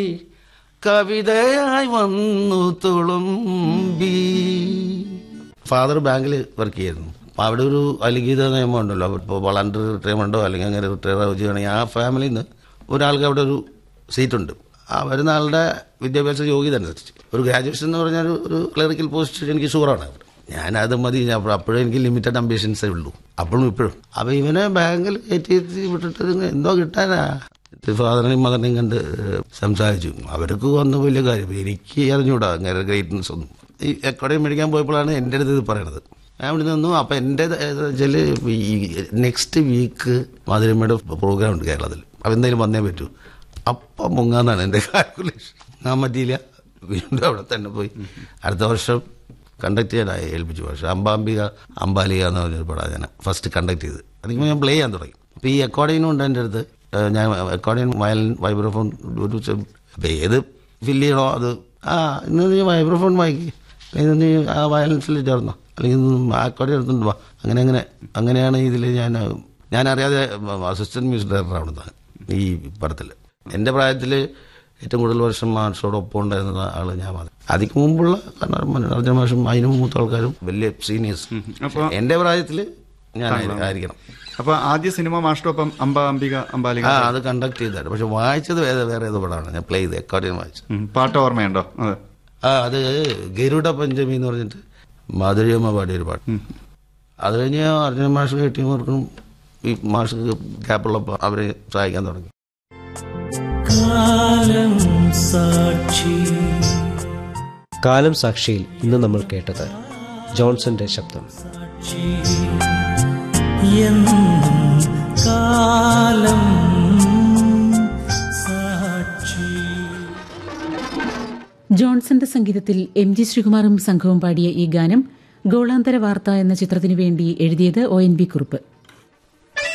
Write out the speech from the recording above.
കവിതയായി വന്നു തുളുമ്പി ഫാദർ ബാങ്കിൽ വർക്ക് ചെയ്യുന്നു അപ്പൊ അവിടെ ഒരു അലിഖിത നിയമം ഉണ്ടല്ലോ ഇപ്പോൾ വളണ്ടറി റിട്ടയർമെന്റോ അല്ലെങ്കിൽ അങ്ങനെ റിട്ടയർ ചെയ്യുകയാണെങ്കിൽ ആ ഫാമിലിയിൽ നിന്ന് ഒരാൾക്ക് അവിടെ ഒരു സീറ്റുണ്ട് ആ വരുന്ന ആളുടെ വിദ്യാഭ്യാസ യോഗ്യത അനുസരിച്ച് ഒരു ഗ്രാജുവേഷൻ എന്ന് പറഞ്ഞാൽ ഒരു- ഒരു ക്ലറിക്കൽ പോസ്റ്റ് എനിക്ക് ഷുവറാണ് ഞാൻ അത് മതി ഞാൻ അപ്പോൾ അപ്പോഴും എനിക്ക് ലിമിറ്റഡ് അംബിഷൻസേ ഉള്ളൂ അപ്പോഴും ഇപ്പോഴും അപ്പോൾ ഇവനെ ബാങ്കിൽ കയറ്റി ഇരുത്തി വിട്ടിട്ട് ഇത് എന്തോ കിട്ടാനാ ഫാദറിനെയും മദറിനെയും കണ്ട് സംസാരിച്ചു അവർക്ക് വന്ന വലിയ കാര്യം എനിക്ക് അറിഞ്ഞൂടാ അങ്ങനെ ഗ്രേറ്റ്നസ് ഒന്നും ഈ എക്കോടയും മേടിക്കാൻ പോയപ്പോഴാണ് എൻ്റെ അടുത്ത് ഇത് പറയണത് ഞാൻ ഇവിടെ നിന്നു അപ്പം എൻ്റെ വെച്ചാൽ ഈ നെക്സ്റ്റ് വീക്ക് മാധുരമ്മയുടെ പ്രോഗ്രാം ഉണ്ട് കേരളത്തിൽ അപ്പം എന്തായാലും വന്നേ പറ്റൂ അപ്പം മുങ്ങാന്നാണ് എൻ്റെ കാൽക്കുലേഷൻ ഞാൻ പറ്റിയില്ല വീണ്ടും അവിടെ തന്നെ പോയി അടുത്ത വർഷം കണ്ടക്ട് ചെയ്യാനായി ഏൽപ്പിച്ചു പക്ഷേ അമ്പാംബിക അമ്പാലിക എന്ന് പറഞ്ഞൊരു പടം ഞാൻ ഫസ്റ്റ് കണ്ടക്ട് ചെയ്ത് അതിന് ഞാൻ പ്ലേ ചെയ്യാൻ തുടങ്ങി അപ്പോൾ ഈ അക്കോർഡിയനും ഉണ്ട് എൻ്റെ അടുത്ത് ഏഹ് ഞാൻ അക്കോർഡിയൻ വയലിൻ വൈബ്രോഫോൺ ഒരു ചെ- അപ്പോൾ ഏത് ഫില്ല് ചെയ്യണോ അത് ആ ഇന്ന് നീ വൈബ്രോഫോൺ വായിക്കി അല്ലെങ്കിൽ നീ ആ വയലൻസിൽ ചേർന്നോ അല്ലെങ്കിൽ ആ അക്കോർഡിയൻ എടുത്തുകൊണ്ട് വാ അങ്ങനെ അങ്ങനെ അങ്ങനെയാണ് ഇതിൽ ഞാൻ ഞാൻ അറിയാതെ അസിസ്റ്റന്റ് മ്യൂസിക് ഡയറക്ടർ ആവുന്നത് ഈ പടത്തിൽ എൻ്റെ പ്രായത്തിൽ ഏറ്റവും കൂടുതൽ വർഷം മാഷോടൊപ്പം ഉണ്ടായിരുന്ന ആള് ഞാൻ മാത്രം അതിക്ക് മുമ്പുള്ള കാരണം അർജുന മാഷും അതിന് മൂത്ത ആൾക്കാരും വലിയ സീനിയേഴ്സ് അപ്പൊ എൻ്റെ പ്രായത്തിൽ ഞാൻ ആയിരിക്കണം അപ്പൊ ആദ്യ സിനിമ മാസ്റ്ററൊപ്പം അമ്പ അംബിക അമ്പാലിക ആ അത് കണ്ടക്ട് ചെയ്തായിരുന്നു പക്ഷെ വായിച്ചത് വേറെ വേറെ ഏതോ പടമാണ് ഞാൻ പ്ലേ ചെയ്ത് അക്കോർഡിയൻ വായിച്ചത് ഉം. പാട്ട് ഓർമ്മയുണ്ടോ അതെ ആ അത് ഗരുഡ പഞ്ചമി എന്ന് പറഞ്ഞിട്ട് മാധുര്യമ്മ പാടിയൊരു പാട്ട് അത് കഴിഞ്ഞ് അർജുന മാഷ് കെട്ടിയവർക്കും ഈ മാഷ് ഗ്യാപ്പുള്ളപ്പോൾ അവരെ സഹായിക്കാൻ തുടങ്ങി കാലം സാക്ഷി കാലം സാക്ഷിയിൽ ഇന്ന് നമ്മൾ കേട്ടത് ജോൺസന്റെ ശബ്ദം എന്നും കാലം സാക്ഷി ജോൺസന്റെ സംഗീതത്തിൽ എം ജി ശ്രീകുമാറും സംഘവും പാടിയ ഈ ഗാനം ഗോളാന്തര വാർത്ത എന്ന ചിത്രത്തിനു വേണ്ടി എഴുതിയത് ഒ എൻ ബി കുറുപ്പ്